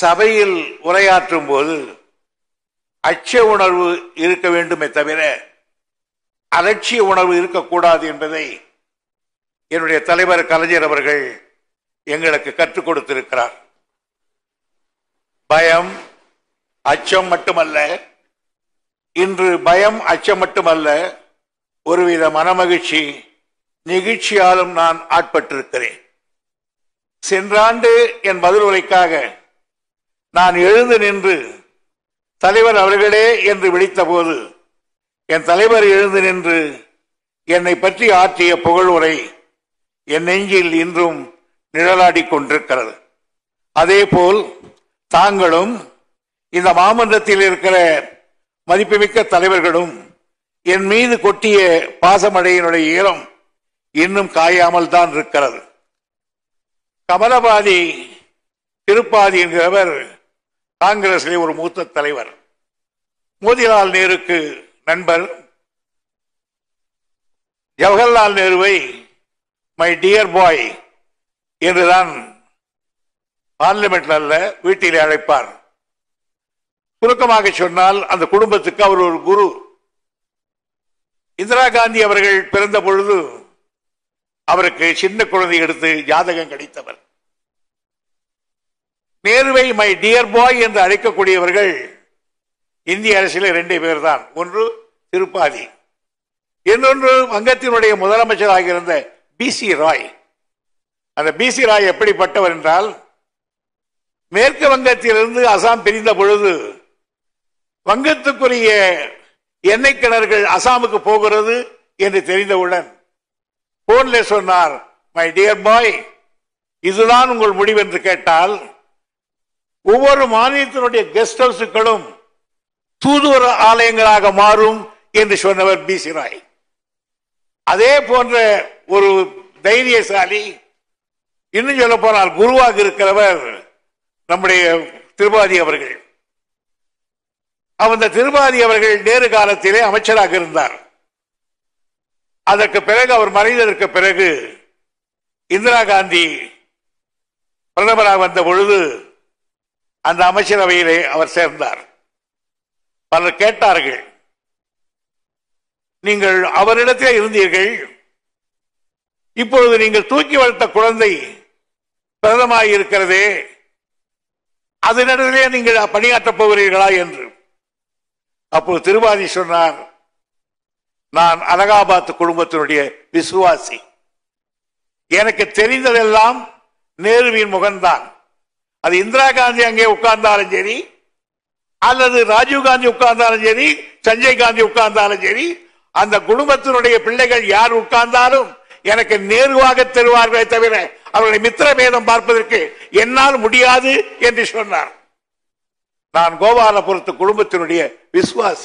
சபையில் உரையாற்றும் போது அச்ச உணர்வு இருக்க வேண்டுமே தவிர அலட்சிய உணர்வு இருக்கக்கூடாது என்பதை என்னுடைய தலைவர் கலைஞர் அவர்கள் எங்களுக்கு கற்றுக் கொடுத்திருக்கிறார் பயம் அச்சம் மட்டுமல்ல இன்று பயம் அச்சம் மட்டுமல்ல ஒருவித மனமகிழ்ச்சி நெகிழ்ச்சியாலும் நான் ஆட்பட்டிருக்கிறேன் சென்ற ஆண்டு என் பதில் உரைக்காக நான் எழுந்து நின்று தலைவர் அவர்களே என்று விழித்தபோது என் தலைவர் எழுந்து நின்று என்னை பற்றி ஆற்றிய புகழுரை என் நெஞ்சில் இன்றும் நிழலாடிக் கொண்டிருக்கிறது அதேபோல் தாங்களும் இந்த மாமன்றத்தில் இருக்கிற மதிப்புமிக்க தலைவர்களும் என் மீது கொட்டிய பாசமழையினுடைய ஈரம் இன்னும் காயாமல் தான் இருக்கிறது கமலபாதி திருப்பாதி என்கிறவர் காங்கிரஸிலே ஒரு மூத்த தலைவர் மோதிலால் நேருக்கு நண்பர் ஜவஹர்லால் நேருவை மை டியர் பாய் என்றுதான் பார்லிமெண்ட்ல அல்ல வீட்டிலே அழைப்பார் சுருக்கமாக சொன்னால் அந்த குடும்பத்துக்கு அவர் ஒரு குரு இந்திரா காந்தி அவர்கள் பிறந்த பொழுது அவருக்கு சின்ன குழந்தை எடுத்து ஜாதகம் கிடைத்தவர் நேருவை மை டியர் பாய் என்று அழைக்கக்கூடியவர்கள் இந்திய அரசியல் ரெண்டே பேர் தான் ஒன்று திருப்பாதி இன்னொன்று வங்கத்தினுடைய முதலமைச்சராக இருந்த பி சி ராய் அந்த பி சி ராய் எப்படிப்பட்டவர் என்றால் மேற்கு வங்கத்திலிருந்து அசாம் பிரிந்த பொழுது வங்கத்துக்குரிய எண்ணெய் கிணறுகள் அசாமுக்கு போகிறது என்று தெரிந்தவுடன் போன்ல சொன்னார் மை டியர் பாய் இதுதான் உங்கள் முடிவு என்று கேட்டால் ஒவ்வொரு மாநிலத்தினுடைய கெஸ்ட் ஹவுஸுகளும் தூதுவர ஆலயங்களாக மாறும் என்று சொன்னவர் பி சி ராய் அதே போன்ற ஒரு தைரியசாலி இன்னும் சொல்ல போனால் குருவாக இருக்கிறவர் நம்முடைய திருபாதி அவர்கள் அந்த திருபாதி அவர்கள் நேரு காலத்திலே அமைச்சராக இருந்தார் அதற்கு பிறகு அவர் மறைந்ததற்கு பிறகு இந்திரா காந்தி பிரதமராக வந்த பொழுது அந்த அமைச்சரவையிலே அவர் சேர்ந்தார் பலர் கேட்டார்கள் நீங்கள் அவரிடத்திலே இருந்தீர்கள் இப்பொழுது நீங்கள் தூக்கி வளர்த்த குழந்தை பிரதமாக இருக்கிறதே அதனிடத்திலே நீங்கள் பணியாற்றப் போகிறீர்களா என்று அப்போது திருவாதி சொன்னார் நான் அலகாபாத் குடும்பத்தினுடைய விசுவாசி எனக்கு தெரிந்ததெல்லாம் நேருவின் முகம்தான் அது இந்திரா காந்தி அங்கே உட்கார்ந்தாலும் சரி அல்லது ராஜீவ் காந்தி உட்கார்ந்தாலும் சரி சஞ்சய் காந்தி உட்கார்ந்தாலும் சரி அந்த குடும்பத்தினுடைய பிள்ளைகள் யார் உட்கார்ந்தாலும் எனக்கு நேருவாக தருவார்களே தவிர அவர்களை மித்திரபேதம் பார்ப்பதற்கு என்னால் முடியாது என்று சொன்னார் நான் கோபாலபுரத்து குடும்பத்தினுடைய விசுவாசி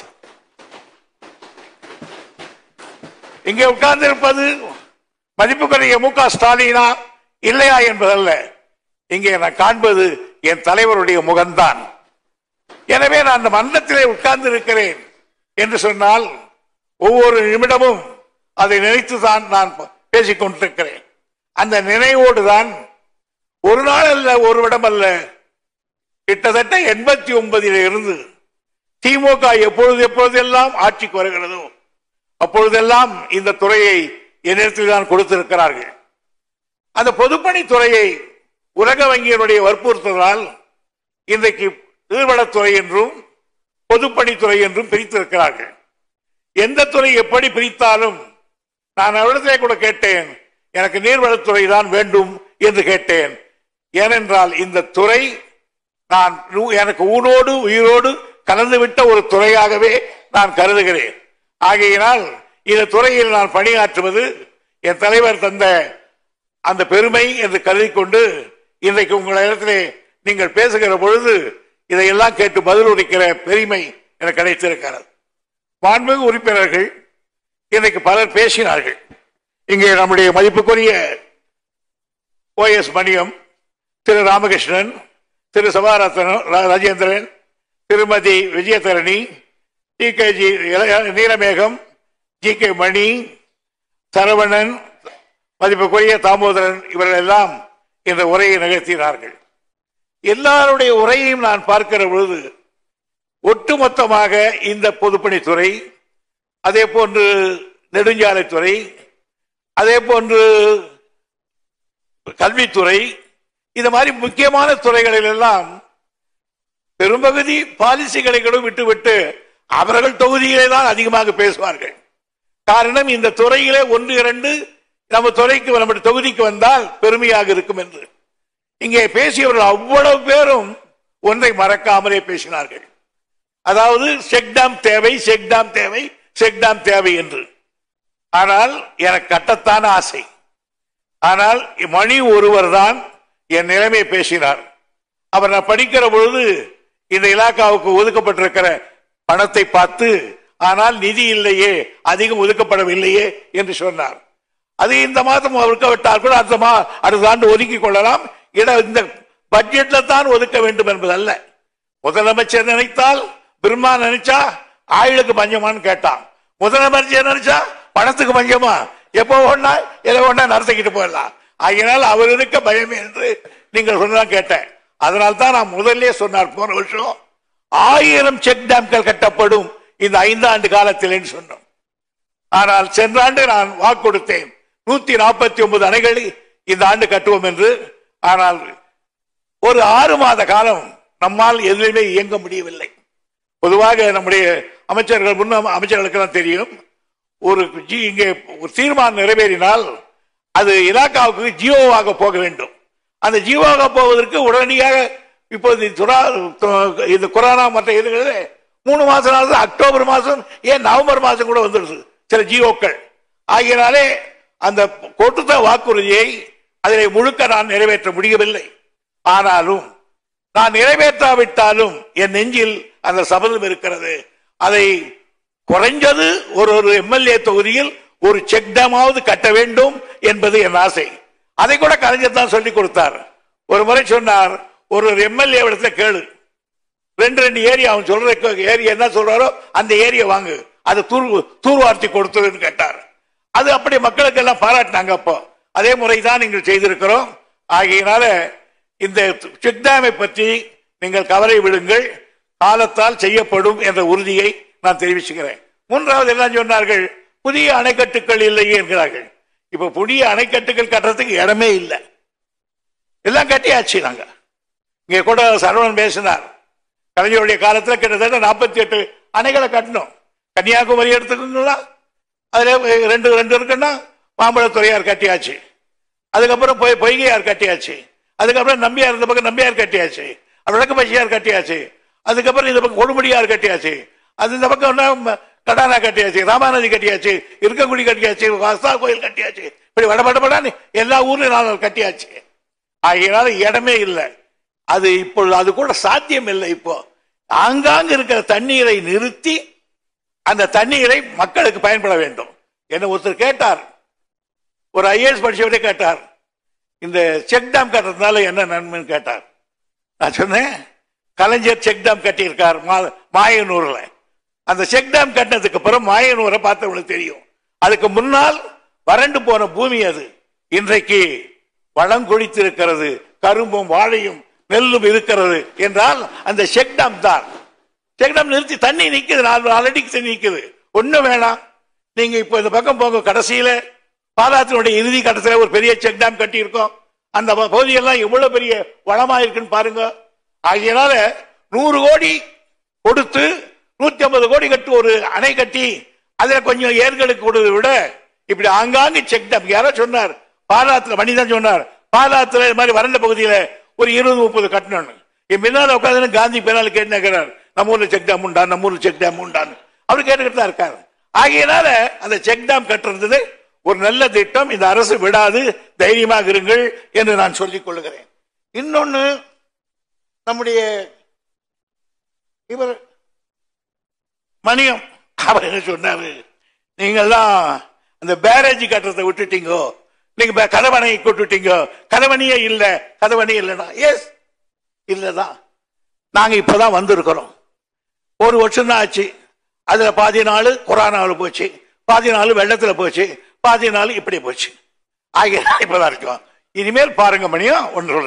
இங்கே உட்கார்ந்து இருப்பது மதிப்புக்குரிய மு க ஸ்டாலினா இல்லையா என்பதல்ல இங்கே நான் காண்பது என் தலைவருடைய முகம்தான் எனவே நான் அந்த மன்றத்திலே உட்கார்ந்து இருக்கிறேன் என்று சொன்னால் ஒவ்வொரு நிமிடமும் அதை நினைத்துதான் நான் பேசிக் கொண்டிருக்கிறேன் அந்த நினைவோடு தான் ஒரு நாள் அல்ல ஒரு இடம் அல்ல கிட்டத்தட்ட எண்பத்தி ஒன்பதில் இருந்து திமுக எப்பொழுது எப்பொழுதெல்லாம் ஆட்சிக்கு வருகிறதோ அப்பொழுதெல்லாம் இந்த துறையை என்னிடத்தில் தான் கொடுத்திருக்கிறார்கள் அந்த பொதுப்பணித்துறையை உலக வங்கியினுடைய வற்புறுத்தலால் இன்றைக்கு நீர்வளத்துறை என்றும் பொதுப்பணித்துறை என்றும் பிரித்திருக்கிறார்கள் எந்த துறை எப்படி பிரித்தாலும் நான் அவரிடத்திலே கூட கேட்டேன் எனக்கு நீர்வளத்துறை தான் வேண்டும் என்று கேட்டேன் ஏனென்றால் இந்த துறை நான் நூ- எனக்கு ஊனோடு உயிரோடு கலந்துவிட்ட ஒரு துறையாகவே நான் கருதுகிறேன் ஆகையினால் இந்த துறையில் நான் பணியாற்றுவது என் தலைவர் தந்த அந்த பெருமை என்று கருதி கொண்டு இன்றைக்கு உங்களிடத்திலே நீங்கள் பேசுகிற பொழுது இதையெல்லாம் கேட்டு பதில் உரைக்கிற பெருமை எனக்கு கிடைத்திருக்கிறது மாண்புமிகு உறுப்பினர்கள் இன்றைக்கு பலர் பேசினார்கள் இங்கே நம்முடைய மதிப்புக்குரிய ஓ எஸ் மணியம் திரு ராமகிருஷ்ணன் திரு சபாரத்னம் ரா- Rajendran Thirumathi Vijayadharani T K G Neelamegam G K Mani Saravanan மதிப்புக்குரிய தாமோதரன் இவர்கள் எல்லாம் இந்த உரையை நிகழ்த்தினார்கள் எல்லாருடைய உரையையும் நான் பார்க்கிற பொழுது ஒட்டுமொத்தமாக இந்த பொதுப்பணித்துறை அதே போன்று நெடுஞ்சாலைத்துறை அதே போன்று கல்வித்துறை இந்த மாதிரி முக்கியமான துறைகளில் எல்லாம் பெரும்பகுதி பாலிசிகளை கூட விட்டுவிட்டு அவர்கள் தொகுதியிலே தான் அதிகமாக பேசுவார்கள் காரணம் இந்த துறையிலே ஒன்று இரண்டு நம்ம துறைக்கு நம்முடைய தொகுதிக்கு வந்தால் பெருமையாக இருக்கும் என்று இங்கே பேசியவர்கள் அவ்வளவு பேரும் ஒன்றை மறக்காமலே பேசினார்கள் அதாவது செக்டாம் தேவை செக்டாம் தேவை செக்டாம் தேவை என்று ஆனால் எனக்கு கட்டத்தான ஆசை ஆனால் மணி ஒருவர் தான் என் நிலைமை பேசினார் அவர் நான் படிக்கிற பொழுது இந்த இலாக்காவுக்கு ஒதுக்கப்பட்டிருக்கிற பணத்தை பார்த்து ஆனால் நிதி இல்லையே அதிகம் ஒதுக்கப்படவில்லையே என்று சொன்னார் அது இந்த மாதம் ஒதுக்க விட்டால் கூட அடுத்த மா அடுத்த ஆண்டு ஒதுக்கிக் கொள்ளலாம் இட இந்த பட்ஜெட்ல தான் ஒதுக்க வேண்டும் என்பதல்ல முதலமைச்சர் நினைத்தால் பிரம்மா நினைச்சா ஆயுளுக்கு பஞ்சமான்னு கேட்டான் முதலமைச்சர் நினைச்சா பணத்துக்கு பஞ்சமா எப்போ ஒண்ணா எதை ஒண்ணா நடத்திக்கிட்டு போயிடலாம் ஆகையினால் அவர் இருக்க பயமே என்று நீங்கள் சொன்னதான் கேட்டேன் அதனால் தான் நான் முதல்ல சொன்னார் போன வருஷம் ஆயிரம் செக் டேம்கள் கட்டப்படும் இந்த ஐந்தாண்டு காலத்தில் சொன்னோம் ஆனால் சென்ற ஆண்டு நான் வாக்கு கொடுத்தேன் நூத்தி நாற்பத்தி ஒன்பது அணைகளை இந்த ஆண்டு கட்டுவோம் என்று ஆனால் ஒரு ஆறு மாத காலம் நம்மால் எதிலுமே இயங்க முடியவில்லை பொதுவாக நம்முடைய அமைச்சர்கள் முன் அமைச்சர்களுக்கெல்லாம் தெரியும் ஒரு ஜி- இங்கே ஒரு தீர்மானம் நிறைவேறினால் அது இலாக்காவுக்கு ஜியோவாக போக வேண்டும் அந்த ஜியோவாக போவதற்கு உடனடியாக இப்போது துரா- து- இந்த கொரோனா மற்ற இதுகளில் மூணு மாசம் நாள் அக்டோபர் மாசம் ஏன் நவம்பர் மாசம் கூட வந்துடுது சில ஜியோக்கள் ஆகியனாலே அந்த கொடுத்த வாக்குறுதியை அதிலே முழுக்க நான் நிறைவேற்ற முடியவில்லை ஆனாலும் நான் நிறைவேற்றாவிட்டாலும் என் நெஞ்சில் அந்த சபதம் இருக்கிறது அதை குறைஞ்சது ஒரு ஒரு எம்எல்ஏ தொகுதியில் ஒரு செக் டேமாவது கட்ட வேண்டும் என்பது என் ஆசை அதை கூட கலைஞர் தான் சொல்லி கொடுத்தார் ஒரு முறை சொன்னார் ஒரு ஒரு எம்எல்ஏ இடத்துல கேளு ரெண்டு ரெண்டு ஏரியா அவன் சொல்ற ஏரியா என்ன சொல்றாரோ அந்த ஏரியா வாங்கு அது தூர் தூர்வார்த்தி கொடுத்ததுன்னு கேட்டார் அது அப்படி மக்களுக்கு எல்லாம் பாராட்டினாங்க அப்போ அதே முறை தான் நீங்கள் செய்திருக்கிறோம் ஆகையினால இந்த செக் டேமை பற்றி நீங்கள் கவலை விடுங்கள் காலத்தால் செய்யப்படும் என்ற உறுதியை நான் தெரிவிச்சுக்கிறேன் மூன்றாவது என்ன சொன்னார்கள் புதிய அணைக்கட்டுகள் இல்லையே என்கிறார்கள் இப்ப புதிய அணைக்கட்டுகள் கட்டுறதுக்கு இடமே இல்லை எல்லாம் கட்டியாச்சு நாங்க இங்க கூட சரவணன் பேசினார் கலைஞருடைய காலத்துல கிட்டத்தட்ட நாற்பத்தி எட்டு அணைகளை கட்டணும் கன்னியாகுமரி எடுத்துக்கோங்களா அதுல ரெண்டு ரெண்டு இருக்குன்னா மாம்பழத்துறையார் கட்டியாச்சு அதுக்கப்புறம் பொய் பொய்கையார் கட்டியாச்சு அதுக்கப்புறம் நம்பியார் இந்த பக்கம் நம்பியார் கட்டியாச்சு விளக்கு பசியார் கட்டியாச்சு அதுக்கப்புறம் இந்த பக்கம் கொடுமுடியார் கட்டியாச்சு அது இந்த பக்கம் என்ன, ம- கடானா கட்டியாச்சு ராமாநதி கட்டியாச்சு இருக்கங்குடி கட்டியாச்சு வஸ்தா கோயில் கட்டியாச்சு இப்படி வடபடபடான்னு எல்லா ஊர்லயும் நாங்கள் கட்டியாச்சு ஆகையினால இடமே இல்லை அது இப்பொழுது அது கூட சாத்தியம் இல்லை இப்போ ஆங்காங்க இருக்கிற தண்ணீரை நிறுத்தி அந்த தண்ணீரை மக்களுக்கு பயன்பட வேண்டும் என்ன ஒருத்தர் கேட்டார் ஒரு ஐஏஎஸ் படிச்சவரே கேட்டார் இந்த செக் டேம் கட்டுறதுனால என்ன நன்மைன்னு கேட்டார் நான் சொன்னேன் கலைஞர் செக் டேம் கட்டியிருக்கார் மா- மாயனூர்ல அந்த செக் டேம் கட்டினதுக்கு அப்புறம் மாயனூரை பார்த்தவங்களுக்கு தெரியும் அதுக்கு முன்னால் வறண்டு போன பூமி அது இன்றைக்கு வளம் கொழித்திருக்கிறது கரும்பும் வாழையும் நெல்லும் இருக்கிறது என்றால் அந்த செக் டேம் தான் செக் டேம் நிறுத்தி தண்ணி நிக்குது நாலு நாலு அடிக்கு தண்ணி நிக்குது ஒண்ணும் வேணாம் நீங்க இப்ப இந்த பக்கம் போங்க கடைசியில பாலாத்தினுடைய இறுதி கட்டத்துல ஒரு பெரிய செக் டேம் கட்டி இருக்கோம் அந்த ப- பகுதியெல்லாம் எவ்வளவு பெரிய வளமா இருக்குன்னு பாருங்க ஆகையினால நூறு கோடி கொடுத்து நூத்தி ஐம்பது கோடி கட்டு ஒரு அணை கட்டி அதுல கொஞ்சம் ஏர்களுக்கு கொடுத்ததை விட இப்படி ஆங்காங்கு செக் டேம் யாரோ சொன்னார் பாலாத்துல மணிதான் சொன்னார் பாலாத்துல இது மாதிரி வறண்ட பகுதியில ஒரு இருபது முப்பது கட்டணும்னு என் பின்னால உட்காந்து காந்தி பின்னால கேட்டுக்கிறார் நம்ம ஊர்ல செக் டேம் உண்டா நம்ம ஊர்ல செக் டேம் உண்டான்னு அவர் கேட்டுக்கிட்டு தான் இருக்காரு ஆகையினால அந்த செக் டேம் கட்டுறது ஒரு நல்ல திட்டம் இந்த அரசு விடாது தைரியமாக இருங்கள் என்று நான் சொல்லிக் கொள்கிறேன் இன்னொன்னு நம்முடைய இவர் மணியம் அவர் என்ன சொன்னாரு நீங்கெல்லாம் அந்த பேரேஜ் கட்டுறதை விட்டுட்டீங்கோ நீங்க பே- கதவணை கொட்டுட்டீங்க கதவணியே இல்ல கதவணி இல்லைனா எஸ் இல்லதான் நாங்க இப்பதான் வந்திருக்கிறோம் ஒரு வருஷம் தான் ஆச்சு அதுல பாதி நாள் கொரோனாவுல போச்சு பாதி நாள் வெள்ளத்துல போச்சு பாதி நாள் இப்படி போச்சு ஆகிய இப்பதான் இருக்கோம் இனிமேல் பாருங்க மணியும் ஒன்று சொல்றேன்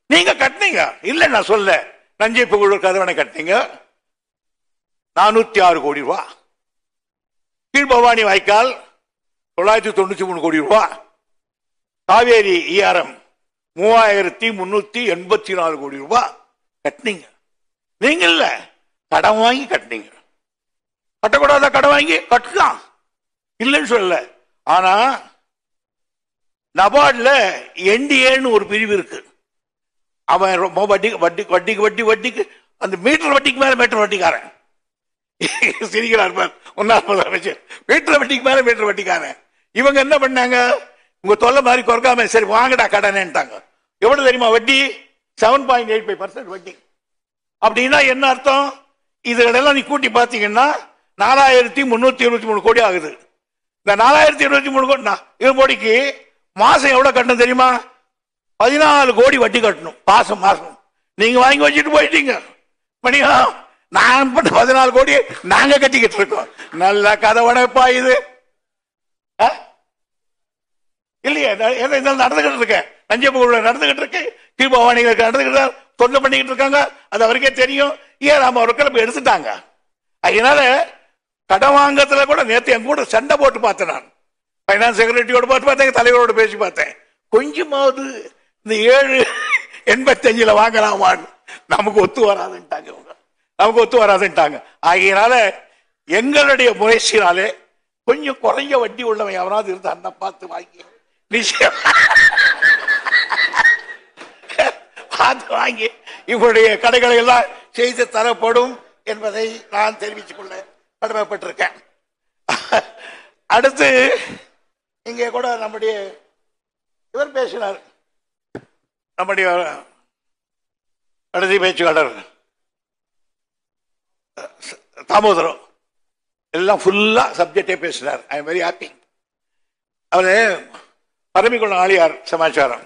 நீங்க கட்டினீங்க இல்ல நான் சொல்ல நஞ்சை புகழூர் கதவணை கட்டினீங்க நானூத்தி ஆறு கோடி ரூபா கீழ்பவானி வாய்க்கால் தொள்ளாயிரத்தி தொண்ணூத்தி மூணு கோடி ரூபா காவேரி ஈஆர்எம் மூவாயிரத்தி முன்னூத்தி எண்பத்தி நாலு கோடி ரூபாய் கட்டினீங்க நீங்க இல்ல கடன் வாங்கி கட்டினீங்க கட்டக்கூடாத கடன் வாங்கி கட்டலாம் இல்லைன்னு சொல்லல ஆனா நபார்ட்ல என்டிஏன்னு ஒரு பிரிவு இருக்கு அவன் ரொம்ப வட்டி வட்டி வட்டிக்கு வட்டி வட்டிக்கு அந்த மீட்டர் வட்டிக்கு மேல மீட்டர் வட்டிக்காரன் சிரிக்கிறார் பார் முன்னாள் முதலமைச்சர் மீட்டர் வட்டிக்கு மேல மீட்டர் வட்டிக்காரன் இவங்க என்ன பண்ணாங்க உங்க தொல்லை மாதிரி குறைக்காம சரி வாங்கடா கடனேன்ட்டாங்க எவ்வளவு தெரியுமா வட்டி seven point eight five percent வட்டி அப்படின்னா என்ன அர்த்தம் இதுகளெல்லாம் நீ கூட்டி பார்த்தீங்கன்னா நாலாயிரத்தி முன்னூத்தி இருபத்தி மூணு கோடி ஆகுது இந்த நாலாயிரத்தி இருபத்தி மூணு கோடி நா- இது கோடிக்கு மாசம் எவ்வளவு கட்டணும் தெரியுமா பதினாலு கோடி வட்டி கட்டணும் மாசம் மாசம் நீங்க வாங்கி வச்சுட்டு போயிட்டீங்க மணியா நான் பண்ண பதினாலு கோடி நாங்க கட்டிக்கிட்டு இருக்கோம் நல்ல கதை உடைப்பா இது ஆ? இல்லையே நான் ஏதோ இதெல்லாம் நடந்துகிட்டு இருக்கேன் நஞ்சப்பூர்ல நடந்துகிட்டு இருக்கு கீழ்பவானிகள் நடந்துகிட்டு தொல்லை பண்ணிக்கிட்டு இருக்காங்க அது அவருக்கே தெரியும் ஏன் நாம ஒரு கிளம்பி எடுத்துட்டாங்க அதனால கடன் வாங்கத்துல கூட நேத்து என் கூட சண்டை போட்டு பார்த்தேன் நான் பைனான்ஸ் செக்ரட்டரியோட போட்டு பார்த்தேன் தலைவரோட பேசி பார்த்தேன் கொஞ்சமாவது இந்த ஏழு எண்பத்தஞ்சுல வாங்கலாமான்னு நமக்கு ஒத்து வராதுன்ட்டாங்க இவங்க நமக்கு ஒத்து வராதுன்ட்டாங்க ஆகையினால எங்களுடைய முயற்சினாலே கொஞ்சம் குறைஞ்ச வட்டி உள்ளவன் எவனாவது இருந்தா பார்த்து வாங்கி நிச்சயம் பார்த்து வாங்கி இவருடைய கடைகளை எல்லாம் செய்து தரப்படும் என்பதை நான் தெரிவித்துக் கொள்ள கடமைப்பட்டிருக்கேன் அடுத்து இங்கே கூட நம்முடைய இவர் பேசினார் நம்முடைய கடைசி பேச்சுக்காளர் தாமோதரம் எல்லாம் ஃபுல்லா சப்ஜெக்டே பேசினார் ஐ எம் வெரி ஹாப்பி அவரு பரமிக்குளம் ஆளியார் சமாச்சாரம்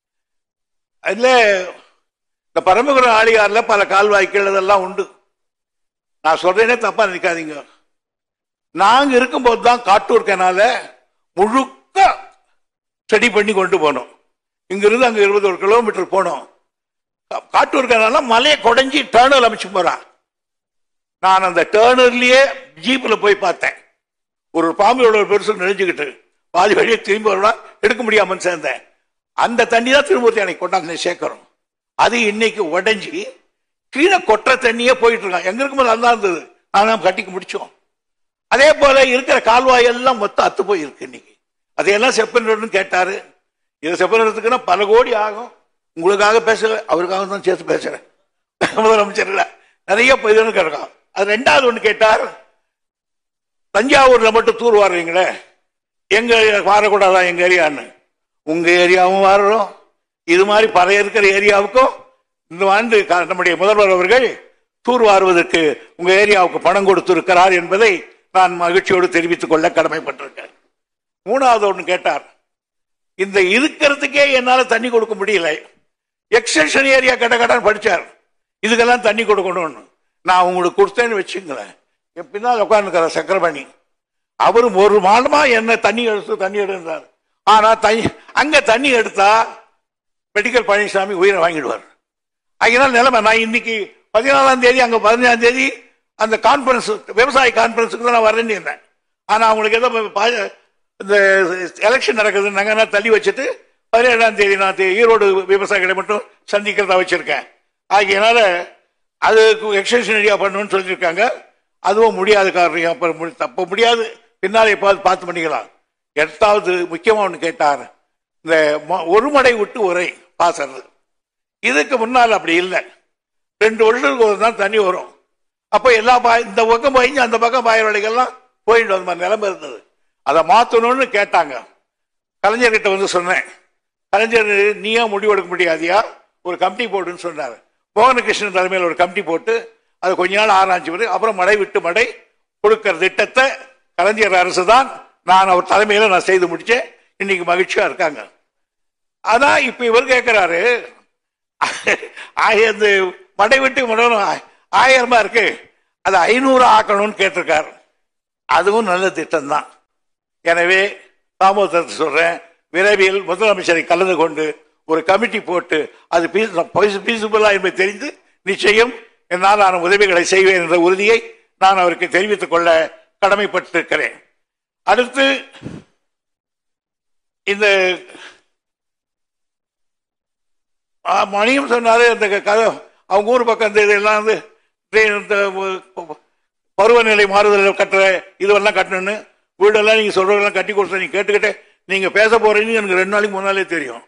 அதுல இந்த பரமகுளம் ஆளியார்ல பல கால்வாய்க்கள் இதெல்லாம் உண்டு நான் சொல்றேனே தப்பா நினைக்காதீங்க நாங்க இருக்கும்போது தான் காட்டூர் கனால முழுக்க ஸ்டடி பண்ணி கொண்டு போனோம் இங்கிருந்து அங்க இருபது ஒரு கிலோமீட்டர் போனோம் கா- காட்டூர் கனால மலையை குடைஞ்சி டேர்னல் அமைச்சு போறான் நான் அந்த டேர்னர்லயே ஜீப்ல போய் பார்த்தேன் ஒரு பாம்பு ஒரு பெருசு நினைச்சுக்கிட்டு பாதி வழியை திரும்பி வரலாம் எடுக்க முடியாம சேர்ந்தேன் அந்த தண்ணி தான் திருமூர்த்தி அன்னைக்கு கொண்டாந்து சேர்க்கிறோம் அது இன்னைக்கு உடைஞ்சி கீழே கொட்டுற தண்ணியே போயிட்டு இருக்கான் எங்க இருக்கும்போது நல்லா இருந்தது ஆனா கட்டிக்கு முடிச்சோம் அதே போல இருக்கிற கால்வாய் எல்லாம் மொத்தம் அத்து போயிருக்கு இன்னைக்கு அதையெல்லாம் செப்பனிடணும்னு கேட்டாரு இது செப்பனிடத்துக்குன்னா பல கோடி ஆகும் உங்களுக்காக பேசல அவருக்காக தான் சேர்த்து பேசுறேன் முதலமைச்சர் இல்ல நிறைய இதுன்னு கிடக்கும் அது ரெண்டாவது ஒண்ணு கேட்டார் தஞ்சாவூர்ல மட்டும் தூர் வாடுறீங்களே எங்க வாரக்கூடாதா எங்க ஏரியான்னு உங்க ஏரியாவும் வாடுறோம் இது மாதிரி பல இருக்கிற ஏரியாவுக்கும் இந்த ஆண்டு க- நம்முடைய முதல்வர் அவர்கள் தூர் வாருவதற்கு உங்க ஏரியாவுக்கு பணம் கொடுத்திருக்கிறார் என்பதை நான் மகிழ்ச்சியோடு தெரிவித்துக் கொள்ள கடமைப்பட்டிருக்கேன் மூணாவது ஒன்று கேட்டார் இந்த இருக்கிறதுக்கே என்னால தண்ணி கொடுக்க முடியல எக்ஸ்டென்ஷன் ஏரியா கட கடன் படிச்சார் இதுக்கெல்லாம் தண்ணி கொடுக்கணும்னு நான் உங்களுக்கு கொடுத்தேன்னு வச்சுங்களேன் என் பின்னால் உட்காந்துக்கிற சக்கரபாணி அவரும் ஒரு மாதமா என்ன தண்ணி எடுத்து தண்ணி எடுத்தார் ஆனா தண்ணி அங்க தண்ணி எடுத்தா மெடிக்கல் பழனிசாமி உயிரை வாங்கிடுவார் அதனால நிலைமை நான் இன்னைக்கு பதினாலாம் தேதி அங்க பதினஞ்சாம் தேதி அந்த கான்பரன்ஸ் விவசாய கான்பரன்ஸுக்கு தான் நான் வரேன்னு இருந்தேன் ஆனா அவங்களுக்கு ஏதோ பா- இந்த எலெக்ஷன் நடக்குதுன்னாங்க நான் தள்ளி வச்சுட்டு பதினேழாம் தேதி நான் தே- ஈரோடு விவசாயிகளை மட்டும் சந்திக்கிறதா வச்சிருக்கேன் ஆகையினால அதுக்கு எக்ஸ்டென்ஷன் ஏரியா பண்ணணும்னு சொல்லியிருக்காங்க அதுவும் முடியாது காரணம் அப்புறம் முடி- தப்ப முடியாது பின்னாலே பார்த்து பார்த்து பண்ணிக்கலாம் எட்டாவது முக்கியமா ஒன்று கேட்டார் இந்த ம- ஒரு மடை விட்டு உரை பாசறது இதுக்கு முன்னால் அப்படி இல்லை ரெண்டு வருஷத்துக்கு ஒரு தான் தண்ணி வரும் அப்போ எல்லா பாய் இந்த பக்கம் பாய்ஞ்சு அந்த பக்கம் பாயிற வழிகள்லாம் போயிட்டு வந்த மாதிரி நிலைமை இருந்தது அதை மாற்றணும்னு கேட்டாங்க கலைஞர்கிட்ட வந்து சொன்னேன் கலைஞர் நீயா முடிவெடுக்க முடியாதியா ஒரு கமிட்டி போடுன்னு சொன்னார் மோகனகிருஷ்ணன் தலைமையில் ஒரு கமிட்டி போட்டு அது கொஞ்ச நாள் ஆராய்ச்சி பிறகு அப்புறம் மடை விட்டு மடை கொடுக்கிற திட்டத்தை கலைஞர் அரசு தான் நான் அவர் தலைமையில் நான் செய்து முடிச்சேன் இன்னைக்கு மகிழ்ச்சியா இருக்காங்க ஆனா இப்ப இவர் கேட்கிறாரு ஆயிரத்து மடை விட்டு மடணும் ஆயிரமா இருக்கு அது ஐநூறு ஆக்கணும்னு கேட்டிருக்காரு அதுவும் நல்ல திட்டம் தான் எனவே தாமோதரத்தை சொல்றேன் விரைவில் முதலமைச்சரை கலந்து கொண்டு ஒரு கமிட்டி போட்டு அது பீசுபிளா என்பதை தெரிந்து நிச்சயம் என்னால் நான் உதவிகளை செய்வேன் என்ற உறுதியை நான் அவருக்கு தெரிவித்துக் கொள்ள கடமைப்பட்டிருக்கிறேன் அடுத்து இந்த ஆ, மணியும் சொன்னாரு இந்த கதை அவங்க ஊர் பக்கம் இந்த இதெல்லாம் வந்து train இந்த ப- பருவநிலை மாறுதல் கட்டுற இதுவெல்லாம் கட்டணும்னு வீடெல்லாம் நீங்க சொல்றதெல்லாம் கட்டி கொடுத்த நீங்க கேட்டுக்கிட்டே நீங்க பேச போறீங்கன்னு எனக்கு ரெண்டு நாளைக்கு முன்னாலே தெரியும்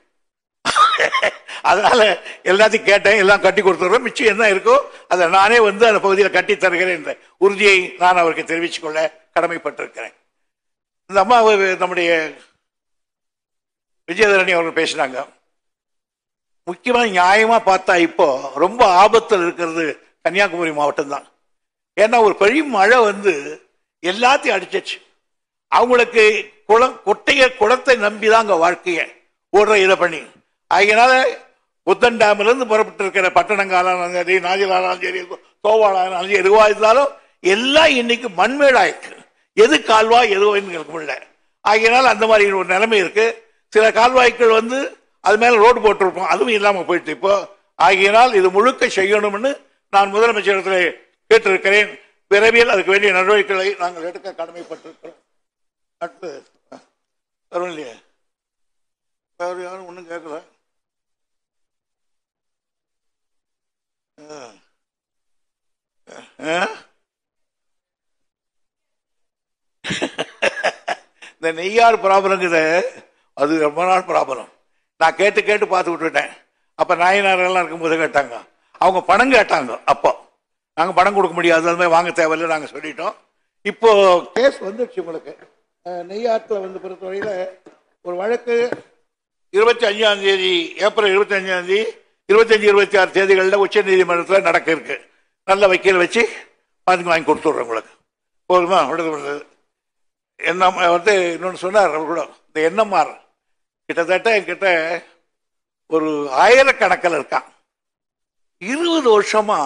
அதனால எல்லாத்தையும் கேட்டேன் எல்லாம் கட்டி கொடுத்துருவேன் மிச்சம் என்ன இருக்கோ அதை நானே வந்து அந்த பகுதியில் கட்டி தருகிறேன் என்ற உறுதியை நான் அவருக்கு தெரிவித்துக் கொள்ள கடமைப்பட்டிருக்கிறேன் இந்த அம்மா அவ- நம்முடைய விஜயதரணி அவர்கள் பேசினாங்க முக்கியமா நியாயமா பார்த்தா இப்போ ரொம்ப ஆபத்தில் இருக்கிறது கன்னியாகுமரி மாவட்டம் தான் ஏன்னா ஒரு பெரிய மழை வந்து எல்லாத்தையும் அடிச்சிச்சு அவங்களுக்கு குளம் கொட்டைய குளத்தை நம்பிதான் அங்க வாழ்க்கைய ஓடுற இதை பண்ணி அதனால புத்தன் டேம்ல இருந்து புறப்பட்டு இருக்கிற பட்டணங்காலும் சரி நாஜிலாலும் சரி தோவாளாலும் சரி எதுவா இருந்தாலும் எல்லாம் இன்னைக்கு மண்மேடாயிருக்கு எது கால்வாய் எதுவோ எங்களுக்கு முடியல ஆகையினால அந்த மாதிரி ஒரு நிலைமை இருக்கு சில கால்வாய்கள் வந்து அது மேல ரோடு போட்டிருப்போம் அதுவும் இல்லாம போயிட்டு இப்போ ஆகையினால் இது முழுக்க செய்யணும்னு நான் முதலமைச்சரிடத்தில் கேட்டிருக்கிறேன் விரைவில் அதுக்கு வேண்டிய நடவடிக்கைகளை நாங்கள் எடுக்க கடமைப்பட்டிருக்கிறோம் அடுத்து வரும் இல்லையா வேறு யாரும் ஒன்றும் கேட்கல ஆ. ஆ? இந்த நெய்யார் ப்ராப்ளங்குது அது ரொம்ப நாள் ப்ராப்ளம் நான் கேட்டு கேட்டு பார்த்து விட்டுட்டேன் அப்ப நாயனார் எல்லாம் இருக்கும்போது கேட்டாங்க அவங்க பணம் கேட்டாங்க அப்போ நாங்க பணம் கொடுக்க முடியாது அது மாதிரி வாங்க தேவையில்லை நாங்க சொல்லிட்டோம் இப்போ கேஸ் வந்துடுச்சு உங்களுக்கு அஹ், நெய்யாற்றுல வந்து பொறுத்தவரையில ஒரு வழக்கு இருபத்தி அஞ்சாம் தேதி ஏப்ரல் இருபத்தி அஞ்சாம் தேதி இருபத்தஞ்சு இருபத்தி ஆறு தேதிகளில் உச்ச நீதிமன்றத்தில் நடக்க இருக்கு நல்ல வக்கீல் வச்சு பாதுகாப்பு வாங்கி கொடுத்துட்றேன் உங்களுக்கு போதுமா விடுதலை என்ன வந்து இன்னொன்று சொன்னார் அவர் கூட இந்த எண்ணமார் கிட்டத்தட்ட என்கிட்ட ஒரு ஆயிரக்கணக்கில் இருக்கான் இருபது வருஷமா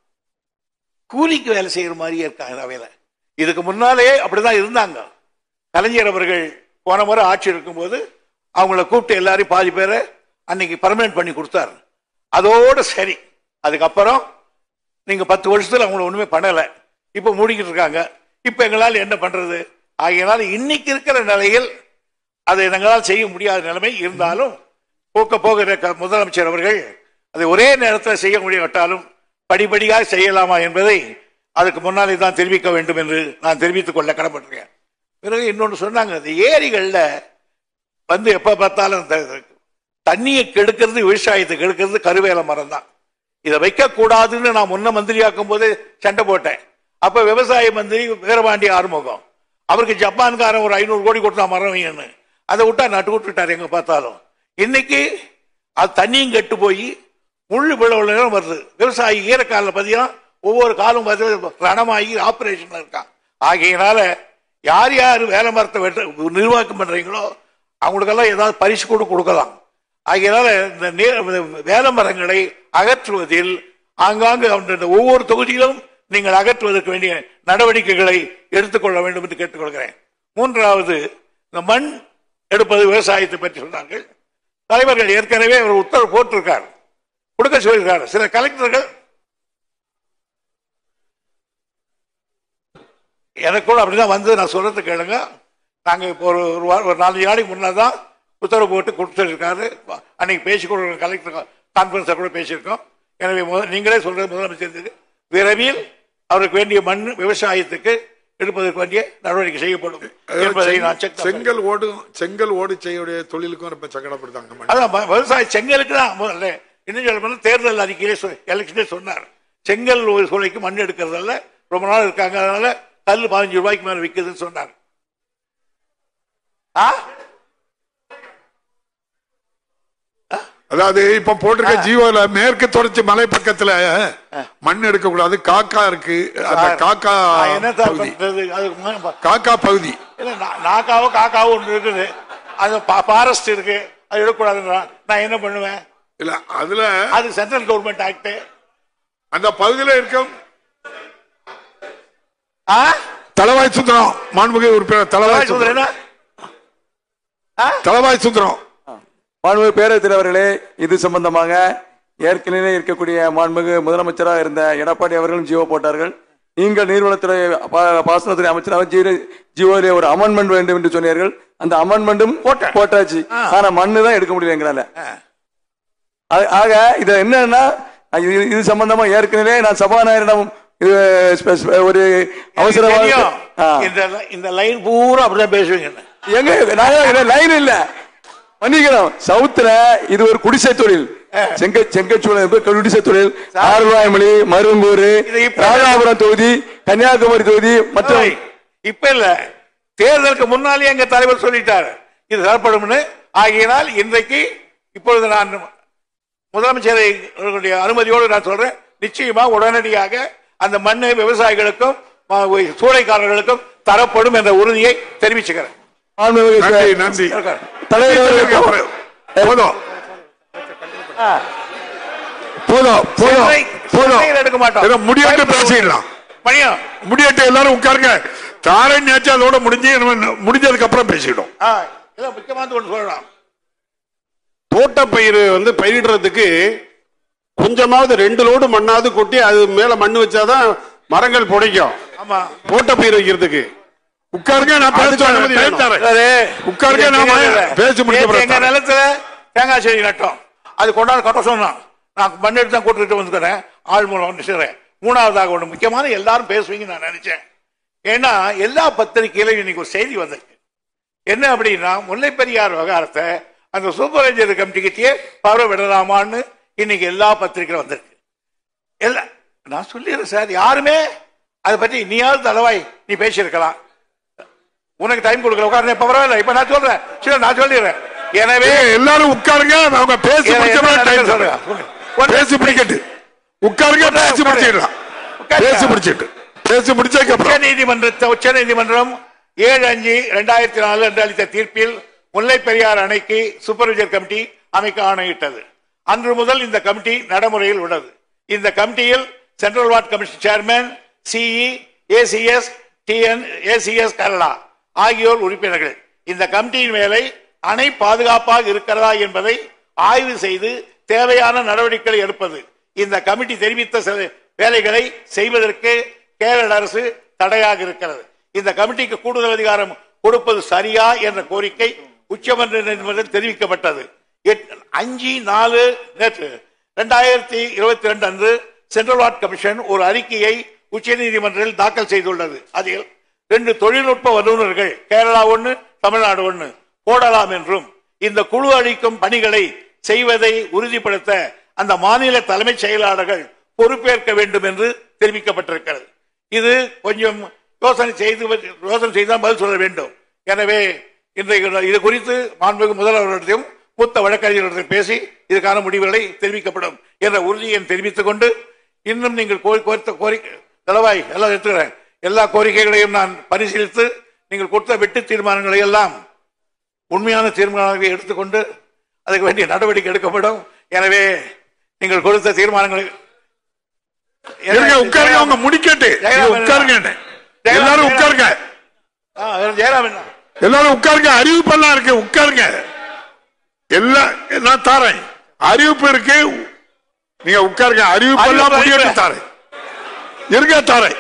கூலிக்கு வேலை செய்யற மாதிரியே இருக்காங்க அவையில இதுக்கு முன்னாலே அப்படிதான் இருந்தாங்க கலைஞர் அவர்கள் போன முறை ஆட்சி இருக்கும்போது அவங்கள கூப்பிட்டு எல்லாரையும் பாதி பேரை அன்னைக்கு பர்மனன்ட் பண்ணி கொடுத்தாரு அதோட சரி அதுக்கப்புறம் நீங்க பத்து வருஷத்துல அவங்கள ஒண்ணுமே பண்ணல இப்ப மூடிக்கிட்டு இருக்காங்க இப்ப எங்களால் என்ன பண்றது ஆகையினால் இன்னைக்கு இருக்கிற நிலையில் அதை எங்களால் செய்ய முடியாத நிலைமை இருந்தாலும் போக்க போகிற க- முதலமைச்சர் அவர்கள் அதை ஒரே நேரத்தில் செய்ய முடியாட்டாலும் படிப்படியாக செய்யலாமா என்பதை அதுக்கு முன்னாலே தான் தெரிவிக்க வேண்டும் என்று நான் தெரிவித்துக் கொள்ள கடமைப்பட்டிருக்கேன் பிறகு இன்னொன்று சொன்னாங்க இந்த ஏரிகள்ல வந்து எப்ப பார்த்தாலும் இந்த தண்ணியை கெடுக்கிறது விவசாயத்தை கெடுக்கிறது கருவேல மரம் தான் இதை வைக்க கூடாதுன்னு நான் முன்ன மந்திரியாக்கும் போது சண்டை போட்டேன் அப்ப விவசாய மந்திரி வீரபாண்டி ஆறுமுகம் அவருக்கு ஜப்பான்காரன் ஒரு ஐநூறு கோடி கொடுத்தா மரம் வைங்கன்னு அதை விட்டா நட்டு விட்டுட்டாரு எங்க பார்த்தாலும் இன்னைக்கு அது தண்ணியும் கெட்டு போய் முள்ளு விழவுல வருது விவசாயி ஈரக்காலில் பார்த்தீங்கன்னா ஒவ்வொரு காலும் பார்த்தீங்கன்னா ரணமாகி ஆபரேஷன்ல இருக்கான் ஆகையினால யார் யார் வேலை மரத்தை வெட்ட நிர்வாகம் பண்றீங்களோ அவங்களுக்கெல்லாம் ஏதாவது பரிசு கூட கொடுக்கலாம் ஆகையினால இந்த நீ- இந்த வேலை மரங்களை அகற்றுவதில் ஆங்காங்கு அந்த ஒவ்வொரு தொகுதியிலும் நீங்கள் அகற்றுவதற்கு வேண்டிய நடவடிக்கைகளை எடுத்துக்கொள்ள வேண்டும் என்று கேட்டுக்கொள்கிறேன் மூன்றாவது இந்த மண் எடுப்பது விவசாயத்தை பற்றி சொன்னார்கள் தலைவர்கள் ஏற்கனவே ஒரு உத்தரவு போட்டிருக்கார் கொடுக்க சொல்லியிருக்காரு சில கலெக்டர்கள் எனக்கு கூட அப்படிதான் வந்து நான் சொல்றது கேளுங்க நாங்க இப்போ ஒரு ஒரு வாரம் ஒரு நாலஞ்சு நாளைக்கு முன்னாடி தான் உத்தரவு போட்டு கொடுத்துருக்காரு அன்னைக்கு பேசி கூட கலெக்டர் கான்ஃபரன்ஸை கூட பேசியிருக்கோம் எனவே முத- நீங்களே சொல்றது முதலமைச்சர் விரைவில் அவருக்கு வேண்டிய மண் விவசாயத்துக்கு எடுப்பதற்கு வேண்டிய நடவடிக்கை செய்யப்படும் என்பதை நான் செக் செங்கல் ஓடு செங்கல் ஓடு செய்யக்கூடிய தொழிலுக்கும் ரொம்ப சங்கடப்படுத்தாங்க அதான் ம- விவசாய செங்கலுக்கு தான் முதல்ல இன்னும் சொல்ல போனா தேர்தல் அறிக்கையிலே சொ- எலெக்ஷனே சொன்னார் செங்கல் ஒரு சூளைக்கு மண் எடுக்கிறதால ரொம்ப நாள் இருக்காங்க அதனால கல் பதினஞ்சு ரூபாய்க்கு மேல விற்குதுன்னு சொன்னார் ஆ அதாவது இப்ப போட்டிருக்க ஜீவோல மேற்கு தொடர்ச்சி மலை பக்கத்துல மண் எடுக்க கூடாது காக்கா இருக்கு அந்த காக்கா நான் என்ன சார் பகுதி பண்றது அதுக்கு மு- ப- காக்கா பகுதி இல்ல நா- நாக்காவோ காக்காவோ ஒன்று இருக்குது அது ஃபாரஸ்ட் இருக்கு அது எடுக்கக்கூடாதுன்றான் நான் என்ன பண்ணுவேன் இல்ல அதுல அது சென்ட்ரல் கவர்மெண்ட் ஆக்ட் அந்த பகுதியில இருக்கும் ஆ தலவாய் சுந்தரம் மாண்புமிகு உறுப்பினர் தலவாய் சொல்றேன் சுந்தரம் தலவாய் சுந்தரம் மாண்புமிகு பேரவைத் தலைவர்களே இது சம்பந்தமாக ஏற்கனவே இருக்கக்கூடிய மாண்புமிகு முதலமைச்சராக இருந்த எடப்பாடி அவர்களும் ஜீவோ போட்டார்கள் நீங்கள் நீர்வளத்துறை பா- பாசனத்துறை அமைச்சராக ஜீவோ- ஜீவோலே ஒரு அமெண்ட்மெண்ட் வேண்டும் என்று சொன்னீர்கள் அந்த அமெண்ட்மெண்ட்டும் போட்டேன். போட்டாச்சு ஆனா மண்ணு தான் எடுக்க முடியல எங்களால ஆ- ஆக இது என்னன்னா இது இது சம்பந்தமா ஏற்கனவே நான் சபாநாயகரிடம் இது ஸ்பெ- ஸ்பெ- ஒரு அவசர எனக்கு தெரியும். ஆ. இந்த இந்த லைன் பூரா அப்படிதான் பேசுவீங்க எங்க நாங்க லைன் இல்ல மன்னிக்கிறோம் சவுத்துல இது ஒரு குடிசை தொழில் செங்க செங்கச்சூழல் குடிசை தொழில் ஆறுவாய்மொழி மருங்கூர் இது இப்ப- ராதாபுரம் தொகுதி கன்னியாகுமரி தொகுதி மற்றும் ஓய், இப்ப இல்ல தேர்தலுக்கு முன்னாலே எங்க தலைவர் சொல்லிட்டார் இது தரப்படும்னு ஆகையினால் இன்றைக்கு இப்பொழுது நான் முதலமைச்சரை அவர்களுடைய அனுமதியோடு நான் சொல்றேன் நிச்சயமா உடனடியாக அந்த மண்ணு விவசாயிகளுக்கும் ம- சூளைக்காரர்களுக்கும் தரப்படும் என்ற உறுதியை தெரிவிச்சுக்கிறேன் மாண்புமிகு நன்றி நன்றி தலைவர் அவர்களுக்கு போதும் போதும் போதும் சென்னை- போதும் சென்னையில் எடுக்க மாட்டோம். இதை முடியாட்டு பேசிடலாம் மணியம் முடியாட்டு எல்லாரும் உட்காருங்க தாரை நேற்று அதோட முடிஞ்சு நம்ம முடிஞ்சதுக்கு அப்புறம் பேசிடும் ஆ, இதை முக்கியமானது ஒன்று சொல்லலாம் தோட்டப்பயிர் வந்து பயிரிடுறதுக்கு கொஞ்சமாவது ரெண்டு லோடு மண்ணாவது கொட்டி அது மேல மண்ணு வச்சாதான் மரங்கள் புடைக்கும் ஆமா தோட்டப்பயிர் வைக்கிறதுக்கு உட்காருங்க நான் பேச அதுக்கு அனுமதி வேணும். தரேன் சரி. உட்காருங்க, இது நாம தெரியல. பேசி முடிச்ச நேத்து பிறகு எங்க தரேன். நிலத்துல தேங்காய் செடி நட்டோம் அது கொண்டாந்து கட்ட சொன்னான் நான் மண் எடுத்து தான் கூட்டிட்டு வந்துக்கிறேன் ஆள் மூலம் வந்து சேர்றேன் மூணாவதாக ஒண்ணு முக்கியமான எல்லாரும் பேசுவீங்கன்னு நான் நினைச்சேன் ஏன்னா எல்லா பத்திரிகையிலும் இன்னைக்கு ஒரு செய்தி வந்திருக்கு என்ன அப்படின்னா முல்லை பெரியார் விவகாரத்தை அந்த சூப்பர்வைசர் கமிட்டிக்கிட்டே பரவ விடலாமான்னு இன்னைக்கு எல்லா பத்திரிகையிலும் வந்திருக்கு இல்ல நான் சொல்லிடுறேன் சார் யாருமே அதை பற்றி நீயாவது தலைவாய் நீ பேசியிருக்கலாம் உனக்கு டைம் கொடுக்கல உட்காரு இப்ப பரவாயில்ல இப்ப நான் சொல்றேன் சரி நான் சொல்லிடுறேன் எனவே ஏய், எல்லாரும் உட்காருங்க அவங்க பேசி என்ன முடிச்ச நடக்குது டைம் சொல்லுங்க. சொல்றேன் ஒரு- பேசி முடிக்கட்டு உட்காருங்க உட்காரு, பேசி உட்காரு. முடிச்சிடலாம் உட்காரு. பேசி முடிச்சிட்டு பேசி முடிச்சதுக்கு உச்ச அப்புறம் நீதிமன்றத்தை உச்ச நீதிமன்றம் ஏழு அஞ்சு ரெண்டாயிரத்தி நாலு என்று அளித்த தீர்ப்பில் முல்லை பெரியார் அணைக்கு சூப்பர்வைசர் கமிட்டி அமைக்க ஆணையிட்டது அன்று முதல் இந்த கமிட்டி நடைமுறையில் உள்ளது இந்த கமிட்டியில் சென்ட்ரல் வார்ட் commission chairman C E ACS TN ACS Kerala ஆகியோர் உறுப்பினர்கள் இந்த கமிட்டியின் வேலை அணை பாதுகாப்பாக இருக்கிறதா என்பதை ஆய்வு செய்து தேவையான நடவடிக்கைகளை எடுப்பது இந்த கமிட்டி தெரிவித்த சில வேலைகளை செய்வதற்கு கேரள அரசு தடையாக இருக்கிறது இந்த கமிட்டிக்கு கூடுதல் அதிகாரம் கொடுப்பது சரியா என்ற கோரிக்கை உச்சமன்ற நீதிமன்றத்தில் தெரிவிக்கப்பட்டது எட்- அஞ்சு நாலு நேற்று இரண்டாயிரத்தி இருபத்தி ரெண்டு அன்று சென்ட்ரல் வார்ட் கமிஷன் ஒரு அறிக்கையை உச்சநீதிமன்றத்தில் தாக்கல் செய்துள்ளது அதில் ரெண்டு தொழில்நுட்ப வல்லுநர்கள் கேரளா ஒன்று தமிழ்நாடு ஒன்று போடலாம் என்றும் இந்த குழு அளிக்கும் பணிகளை செய்வதை உறுதிப்படுத்த அந்த மாநில தலைமைச் செயலாளர்கள் பொறுப்பேற்க வேண்டும் என்று தெரிவிக்கப்பட்டிருக்கிறது இது கொஞ்சம் யோசனை செய்து யோசனை செய்தால் பதில் சொல்ல வேண்டும் எனவே இன்றைக்கு இது குறித்து மாண்புமிகு முதல்வரிடத்தையும் மூத்த வழக்கறிஞர்களிடம் பேசி இதுக்கான முடிவுகளை தெரிவிக்கப்படும் என்ற உறுதியை தெரிவித்துக் கொண்டு இன்னும் நீங்கள் கோரி- கோரித்த கோரிக்கை தளவாய் எல்லாம் எடுத்துக்கிறேன் எல்லா கோரிக்கைகளையும் நான் பரிசீலித்து நீங்கள் கொடுத்த வெட்டு தீர்மானங்களை எல்லாம் உண்மையான தீர்மானங்களை எடுத்துக்கொண்டு அதுக்கு வேண்டிய நடவடிக்கை எடுக்கப்படும் எனவே நீங்கள் கொடுத்த தீர்மானங்களை இருங்க உட்காருங்க அவங்க முடிக்கட்டு ஜெயராம் நீங்க உட்காருங்க ஜெயராம் எல்லாரும் உட்காருங்க ஆ, ஜெயராம் என்ன எல்லாரும் உட்காருங்க அறிவிப்பெல்லாம் இருக்கு உட்காருங்க எல்லாம் நான் தாரேன் அறிவிப்பு இருக்கு நீங்க உட்காருங்க அறிவிப்பெல்லாம் அறிவிப்பு, முடியட்டு அறிவிப்பு. தாரேன் இருங்க தாரேன்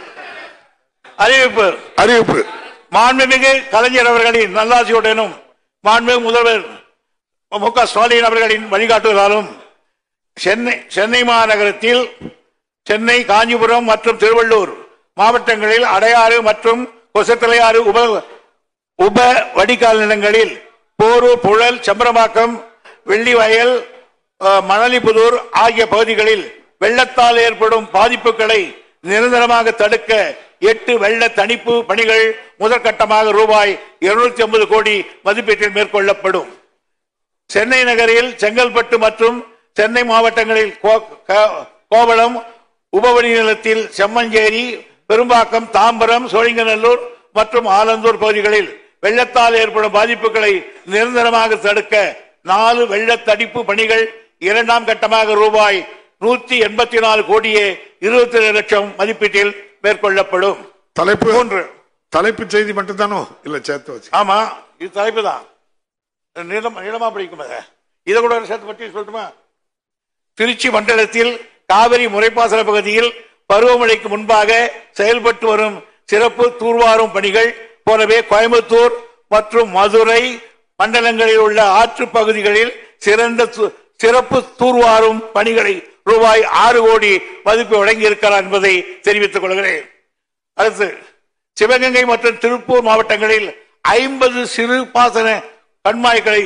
அறிவிப்பு அறிவிப்பு மாண்புமிகு கலைஞர் அவர்களின் நல்லாசியுடனும் மாண்புமிகு முதல்வர் மு க ஸ்டாலின் அவர்களின் வழிகாட்டுதலாலும் சென்னை சென்னை மாநகரத்தில் சென்னை காஞ்சிபுரம் மற்றும் திருவள்ளூர் மாவட்டங்களில் அடையாறு மற்றும் கொசத்தலையாறு உப உப வடிகால் நிலங்களில் போரூர் புழல் செம்பரமாக்கம் வெள்ளிவயல் அஹ், மணலிபுதூர் ஆகிய பகுதிகளில் வெள்ளத்தால் ஏற்படும் பாதிப்புகளை நிரந்தரமாக தடுக்க எட்டு வெள்ள தணிப்பு பணிகள் முதற்கட்டமாக ரூபாய் இருநூத்தி ஐம்பது கோடி மதிப்பீட்டில் மேற்கொள்ளப்படும் சென்னை நகரில் செங்கல்பட்டு மற்றும் சென்னை மாவட்டங்களில் கோ- க- கோவளம் உபவடி நிலத்தில் செம்மஞ்சேரி பெரும்பாக்கம் தாம்பரம் சோழிங்கநல்லூர் மற்றும் ஆலந்தூர் பகுதிகளில் வெள்ளத்தால் ஏற்படும் பாதிப்புகளை நிரந்தரமாக தடுக்க நாலு வெள்ள தடுப்பு பணிகள் இரண்டாம் கட்டமாக ரூபாய் நூத்தி எண்பத்தி நாலு கோடியே இருபத்தி ஏழு லட்சம் மதிப்பீட்டில் மேற்கொள்ளப்படும் தலைப்பு மூன்று தலைப்பு செய்தி மட்டும் தானோ இல்ல சேர்த்து வச்சு ஆமா இது தலைப்பு தான் நீளம் நீளமா படிக்கும் அதை. இதை கூட ஒரு சேர்த்து பற்றி சொல்லட்டுமா திருச்சி மண்டலத்தில் காவிரி முறைப்பாசன பகுதியில் பருவமழைக்கு முன்பாக செயல்பட்டு வரும் சிறப்பு தூர்வாரும் பணிகள் போலவே கோயம்புத்தூர் மற்றும் மதுரை மண்டலங்களில் உள்ள ஆற்று பகுதிகளில் சிறந்த து- சிறப்பு தூர்வாரும் பணிகளை ரூபாய் ஆறு கோடி மதிப்பு வழங்கியிருக்கிறார் என்பதை தெரிவித்துக் கொள்கிறேன் அடுத்து சிவகங்கை மற்றும் திருப்பூர் மாவட்டங்களில் ஐம்பது சிறு பாசன கண்மாய்களை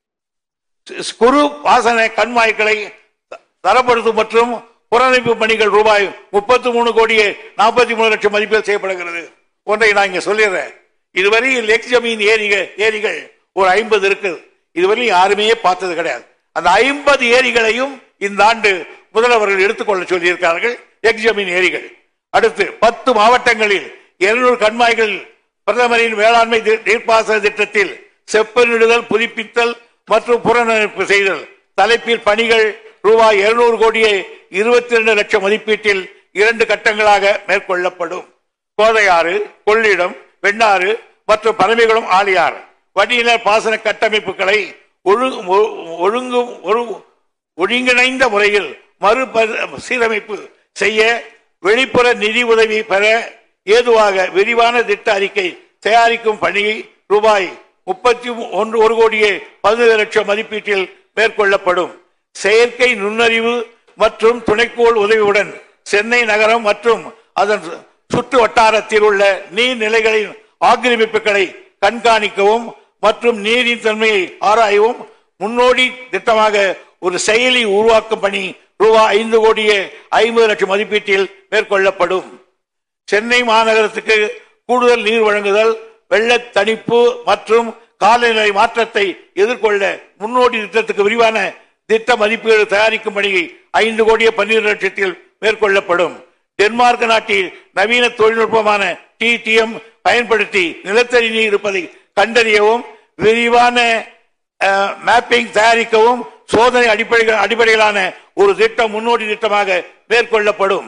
சி- குறு பாசன கண்மாய்களை த- தரப்படுத்தும் மற்றும் புறநமைப்பு பணிகள் ரூபாய் முப்பத்தி மூணு கோடியே நாற்பத்தி மூணு லட்சம் மதிப்பில் செய்யப்படுகிறது ஒன்றை நான் இங்க சொல்லிடுறேன் இதுவரையில் எக்ஸ் ஜமீன் ஏரிகள் ஏரிகள் ஒரு ஐம்பது இருக்குது இதுவரையும் யாருமே பார்த்தது கிடையாது அந்த ஐம்பது ஏரிகளையும் இந்த ஆண்டு முதல்வர்கள் எடுத்துக்கொள்ள சொல்லியிருக்கிறார்கள் எக்ஸ் ஜமீன் ஏரிகள் அடுத்து பத்து மாவட்டங்களில் இருநூறு கண்மாய்கள் பிரதமரின் வேளாண்மை தி- நீர்ப்பாசன திட்டத்தில் செப்பனிடுதல் புதுப்பித்தல் மற்றும் புறநமைப்பு செய்தல் தலைப்பில் பணிகள் ரூபாய் இருநூறு கோடியே இருபத்தி ரெண்டு லட்சம் மதிப்பீட்டில் இரண்டு கட்டங்களாக மேற்கொள்ளப்படும் கோதையாறு கொள்ளிடம் வெண்ணாறு மற்றும் பரமைகுளம் ஆலியார் வடிநிலர் பாசன கட்டமைப்புகளை ஒழுங்கு ஒழுங்கு ஒழு- ஒருங்கிணைந்த முறையில் மறு சீரமைப்பு செய்ய வெளிப்புற நிதி உதவி பெற ஏதுவாக விரிவான திட்ட அறிக்கை தயாரிக்கும் பணியை ரூபாய் முப்பத்தி ஒன்று ஒரு கோடியே பதினேழு லட்சம் மதிப்பீட்டில் மேற்கொள்ளப்படும் செயற்கை நுண்ணறிவு மற்றும் துணைக்கோள் உதவியுடன் சென்னை நகரம் மற்றும் அதன் சுற்று வட்டாரத்தில் உள்ள நீர்நிலைகளின் ஆக்கிரமிப்புகளை கண்காணிக்கவும் மற்றும் நீரின் தன்மையை ஆராயவும் முன்னோடி திட்டமாக ஒரு செயலி உருவாக்கும் பணி ரூபாய் ஐந்து கோடியே ஐம்பது லட்சம் மதிப்பீட்டில் மேற்கொள்ளப்படும் சென்னை மாநகரத்துக்கு கூடுதல் நீர் வழங்குதல் வெள்ள தணிப்பு மற்றும் காலநிலை மாற்றத்தை எதிர்கொள்ள முன்னோடி திட்டத்துக்கு விரிவான திட்ட மதிப்பீடு தயாரிக்கும் பணியை ஐந்து கோடியே பன்னிரண்டு லட்சத்தில் மேற்கொள்ளப்படும் டென்மார்க் நாட்டில் நவீன தொழில்நுட்பமான டிடிஎம் பயன்படுத்தி நிலத்தடி நீர் இருப்பதை கண்டறியவும் விரிவான அஹ், மேப்பிங் தயாரிக்கவும் சோதனை அடிப்படைகள் அடிப்படையிலான ஒரு திட்டம் முன்னோடி திட்டமாக மேற்கொள்ளப்படும்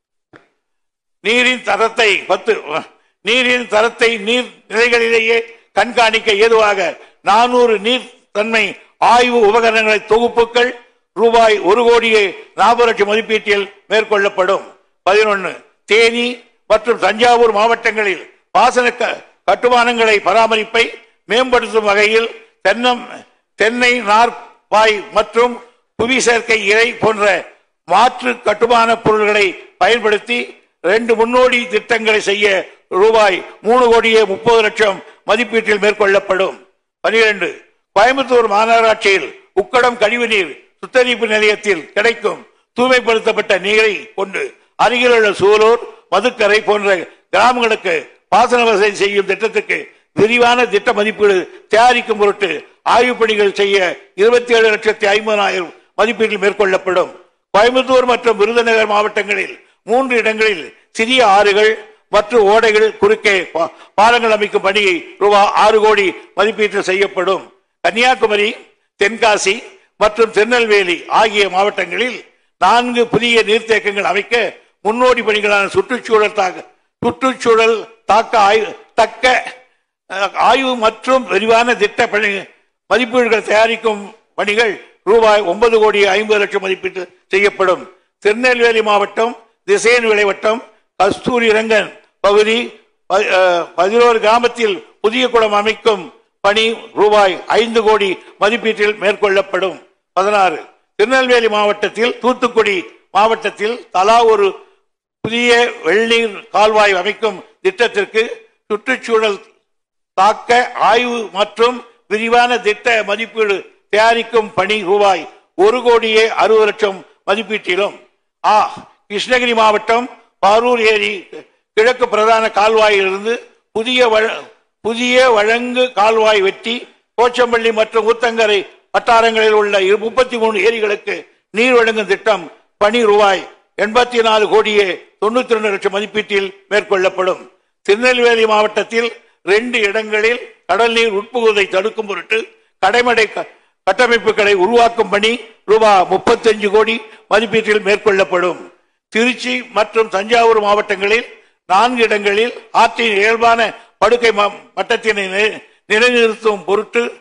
நீரின் தரத்தை பத்து நீரின் தரத்தை நீர் நிலைகளிலேயே கண்காணிக்க ஏதுவாக நானூறு நீர் தன்மை ஆய்வு உபகரணங்களை தொகுப்புகள் ரூபாய் ஒரு கோடியே நாற்பது லட்சம் மதிப்பீட்டில் மேற்கொள்ளப்படும் பதினொன்னு தேனி மற்றும் தஞ்சாவூர் மாவட்டங்களில் பாசன க- கட்டுமானங்களை பராமரிப்பை மேம்படுத்தும் வகையில் தென்னம் தென்னை நார்பாய் மற்றும் புவி சேர்க்கை இறை போன்ற மாற்று கட்டுமான பொருள்களை பயன்படுத்தி ரெண்டு முன்னோடி திட்டங்களை செய்ய ரூபாய் மூணு கோடியே முப்பது லட்சம் மதிப்பீட்டில் மேற்கொள்ளப்படும் பனிரெண்டு கோயம்புத்தூர் மாநகராட்சியில் உக்கடம் கழிவுநீர் சுத்திகரிப்பு நிலையத்தில் கிடைக்கும் தூய்மைப்படுத்தப்பட்ட நீரை கொண்டு அருகிலுள்ள சூலூர் மதுக்கரை போன்ற கிராமங்களுக்கு பாசன வசதி செய்யும் திட்டத்துக்கு விரிவான திட்ட மதிப்பீடு தயாரிக்கும் பொருட்டு ஆய்வுப் பணிகள் செய்ய இருபத்தி ஏழு லட்சத்தி ஐம்பதாயிரம் மதிப்பீட்டில் மேற்கொள்ளப்படும் கோயம்புத்தூர் மற்றும் விருதுநகர் மாவட்டங்களில் மூன்று இடங்களில் சிறிய ஆறுகள் மற்றும் ஓடைகள் குறுக்கே பா- பாலங்கள் அமைக்கும் பணியை ரூபாய் ஆறு கோடி மதிப்பீட்டில் செய்யப்படும் கன்னியாகுமரி தென்காசி மற்றும் திருநெல்வேலி ஆகிய மாவட்டங்களில் நான்கு புதிய நீர்த்தேக்கங்கள் அமைக்க முன்னோடி பணிகளான சுற்றுச்சூழல் தாக்க சுற்றுச்சூழல் தாக்க ஆய்வு தக்க அஹ், ஆய்வு மற்றும் விரிவான திட்ட பணி மதிப்பீடுகள் தயாரிக்கும் பணிகள் ரூபாய் ஒன்பது கோடி ஐம்பது லட்சம் மதிப்பீட்டு செய்யப்படும் திருநெல்வேலி மாவட்டம் திசையன் விளைவட்டம் கஸ்தூரி ரங்கன் பகுதி ப- அஹ், பதினோரு கிராமத்தில் புதிய குளம் அமைக்கும் பணி ரூபாய் ஐந்து கோடி மதிப்பீட்டில் மேற்கொள்ளப்படும் பதினாறு திருநெல்வேலி மாவட்டத்தில் தூத்துக்குடி மாவட்டத்தில் தலா ஒரு புதிய வெள்ளீர் கால்வாய் அமைக்கும் திட்டத்திற்கு சுற்றுச்சூழல் தாக்க ஆய்வு மற்றும் விரிவான திட்ட மதிப்பீடு தயாரிக்கும் பணி ரூபாய் ஒரு கோடியே அறுபது லட்சம் மதிப்பீட்டிலும் ஆ கிருஷ்ணகிரி மாவட்டம் பாரூர் ஏரி கிழக்கு பிரதான கால்வாயிலிருந்து புதிய வழ- புதிய வழங்கு கால்வாய் வெட்டி போச்சம்பள்ளி மற்றும் ஊத்தங்கரை வட்டாரங்களில் உள்ள முப்பத்தி மூணு ஏரிகளுக்கு நீர் வழங்கும் திட்டம் பணி ரூபாய் எண்பத்தி நாலு கோடியே தொண்ணூத்தி ரெண்டு லட்சம் மதிப்பீட்டில் மேற்கொள்ளப்படும் திருநெல்வேலி மாவட்டத்தில் ரெண்டு இடங்களில் கடல் நீர் உட்புகுவதை தடுக்கும் பொருட்டு கடைமடை க- கட்டமைப்புகளை உருவாக்கும் பணி ரூபாய் முப்பத்தஞ்சு கோடி மதிப்பீட்டில் மேற்கொள்ளப்படும் திருச்சி மற்றும் தஞ்சாவூர் மாவட்டங்களில் நான்கு இடங்களில் ஆற்றின் இயல்பான படுகை ம- மட்டத்தினை நி- நிலைநிறுத்தும் பொருட்டு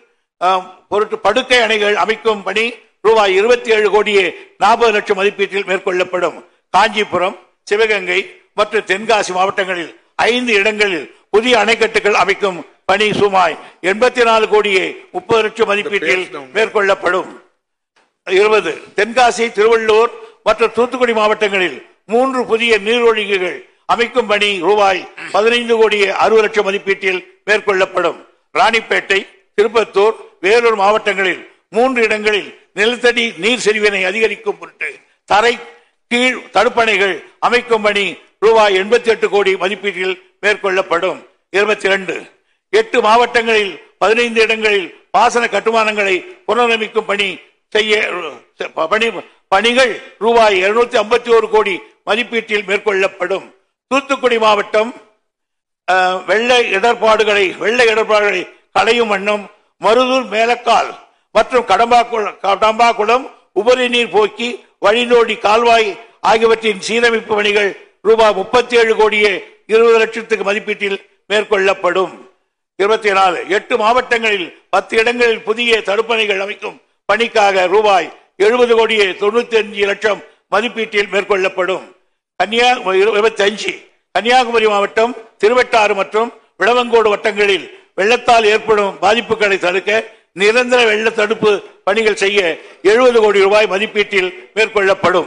ஆம், பொருட்டு படுக்கை அணைகள் அமைக்கும் பணி ரூபாய் இருபத்தி ஏழு கோடியே நாற்பது லட்சம் மதிப்பீட்டில் மேற்கொள்ளப்படும் காஞ்சிபுரம் சிவகங்கை மற்றும் தென்காசி மாவட்டங்களில் ஐந்து இடங்களில் புதிய அணைக்கட்டுகள் அமைக்கும் பணி சுமாய் எண்பத்தி நாலு கோடியே முப்பது லட்சம் மதிப்பீட்டில் மேற்கொள்ளப்படும் இருபது தென்காசி திருவள்ளூர் மற்றும் தூத்துக்குடி மாவட்டங்களில் மூன்று புதிய நீர்வழிகள் அமைக்கும் பணி ரூபாய் பதினைந்து கோடியே அறுபது லட்சம் மதிப்பீட்டில் மேற்கொள்ளப்படும் ராணிப்பேட்டை திருப்பத்தூர் வேலூர் மாவட்டங்களில் மூன்று இடங்களில் நிலத்தடி நீர் செறிவினை அதிகரிக்கும் பொருட்டு தரை கீழ் தடுப்பணைகள் அமைக்கும் பணி ரூபாய் எண்பத்தி எட்டு கோடி மதிப்பீட்டில் மேற்கொள்ளப்படும் இருபத்தி இரண்டு எட்டு மாவட்டங்களில் பதினைந்து இடங்களில் பாசன கட்டுமானங்களை புனரமைக்கும் பணி செய்ய பணி பணிகள் ரூபாய் இருநூத்தி ஐம்பத்தி ஒரு கோடி மதிப்பீட்டில் மேற்கொள்ளப்படும் தூத்துக்குடி மாவட்டம் அஹ், வெள்ள இடர்பாடுகளை வெள்ள இடர்பாடுகளை களையும் வண்ணம் மருதூர் மேலக்கால் மற்றும் கடம்பாக்குளம் கடம்பாக்குளம் உபரி நீர் போக்கி வழிநோடி கால்வாய் ஆகியவற்றின் சீரமைப்பு பணிகள் ரூபாய் முப்பத்தி ஏழு கோடியே இருபது லட்சத்துக்கு மதிப்பீட்டில் மேற்கொள்ளப்படும் இருபத்தி நாலு எட்டு மாவட்டங்களில் பத்து இடங்களில் புதிய தடுப்பணைகள் அமைக்கும் பணிக்காக ரூபாய் எழுபது கோடியே தொண்ணூத்தி அஞ்சு லட்சம் மதிப்பீட்டில் மேற்கொள்ளப்படும் கன்னியாகுமரி இருபத்தி அஞ்சு கன்னியாகுமரி மாவட்டம் திருவட்டாறு மற்றும் விளவங்கோடு வட்டங்களில் வெள்ளத்தால் ஏற்படும் பாதிப்புகளை தடுக்க நிரந்தர வெள்ள தடுப்பு பணிகள் செய்ய எழுபது கோடி ரூபாய் மதிப்பீட்டில் மேற்கொள்ளப்படும்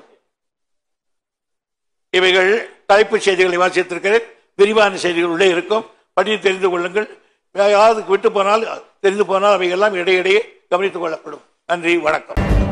இவைகள் தலைப்புச் செய்திகளை வாசித்திருக்கிறேன் விரிவான செய்திகள் உள்ளே இருக்கும் படி தெரிந்து கொள்ளுங்கள் யாராவது விட்டு போனால் தெரிந்து போனால் அவைகள்லாம் இடையிடையே கவனித்துக் கொள்ளப்படும் நன்றி வணக்கம்